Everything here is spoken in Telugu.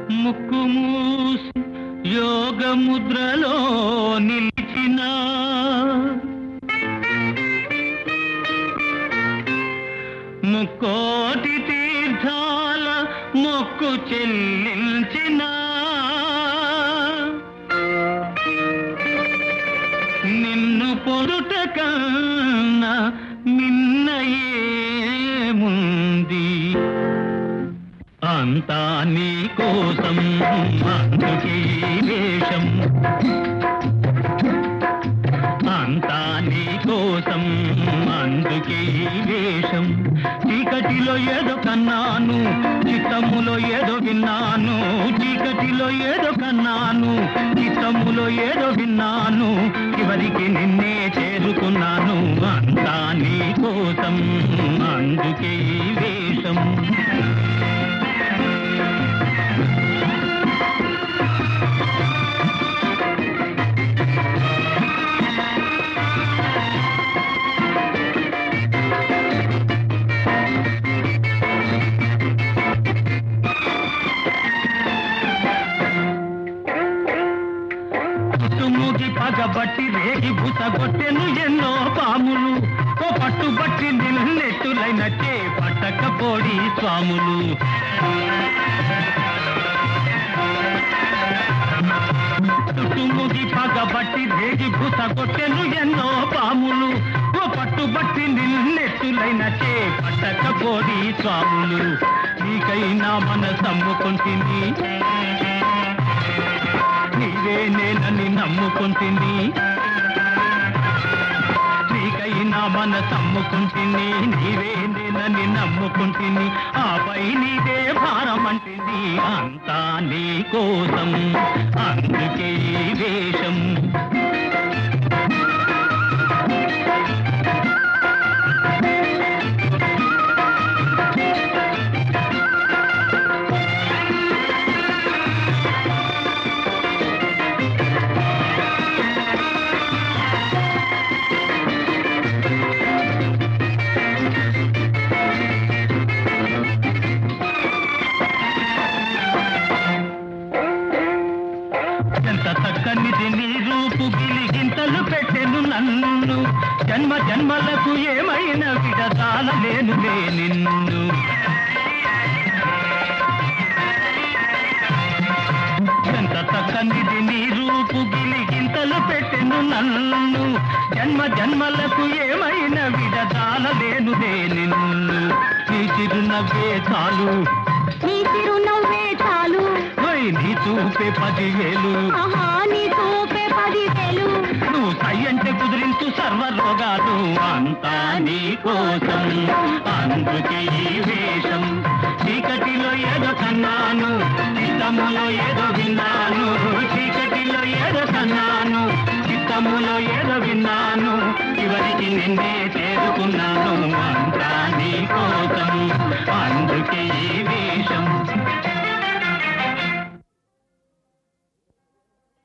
ముక్కు మూసి యోగ ముద్రలో నిలిచిన ముక్కోటి తీర్థాల మొక్కు చెల్లించిన నిన్ను పొరుట కన్నా మిన్నయేముంది అంతా నీ కోసం అందుకే ఈ వేషం అంతా నీ కోసం అందుకే ఈ వేషం చీకటిలో ఏదో కన్నాను చిత్తములో ఏదో విన్నాను చీకటిలో ఏదో కన్నాను చిత్తములో ఏదో విన్నాను చివరికి నిన్నే చేరుకున్నాను అంతా నీ కోసం అందుకే ఈ వేషం చుట్టుముగి పగబట్టి రేగి బుసగొట్టెను ఎన్నో పాములు ఓ పట్టుబట్టి నిన్నెట్టులైనట్టే పట్టకపోడి స్వాములు చుట్టుముగి పగబట్టి రేగి బుసగొట్టెను ఎన్నో పాములు ఓ పట్టుబట్టి నిన్నెట్టులైనట్టే పట్టకపోడి స్వాములు నీకైనా మన సమ్ముకుంటుంది నీవే నేనని నమ్ముకుంటుంది నీకైనా మన సమ్ముకుంటుంది నీవే నేనని నమ్ముకుంటుంది ఆపై నీదే భారం అంటుంది అంతా నీ కోసం అందుకే ఈ వేషం ఎంత చక్కనిది నీ రూపు గిలిగింతలు పెట్టెను నన్ను జన్మ జన్మలకు ఏమైనా విడతాలలేనులే నిన్ను ఎంత చక్కనిది నీ రూపు గిలిగింతలు పెట్టెను నన్ను జన్మ జన్మలకు ఏమైనా విడతాలలేనులే నిన్ను నీ చిరునవ్వే చాలు నీ చిరునవ్వే చాలు ఓయ్ నీ చూపే పదివేలు ఆహా నీ చూపే పదివేలు నువ్వు సై అంటే కుదిరించు సర్వ రోగాలు అంతా నీ కోసం అందుకే ఈ వేషం చీకటిలో ఏదో కన్నాను చిత్తములో ఏదో విన్నాను చీకటిలో ఏదో కన్నాను చిత్తములో ఏదో విన్నాను చివరికి నిన్నే చేరుకున్నాను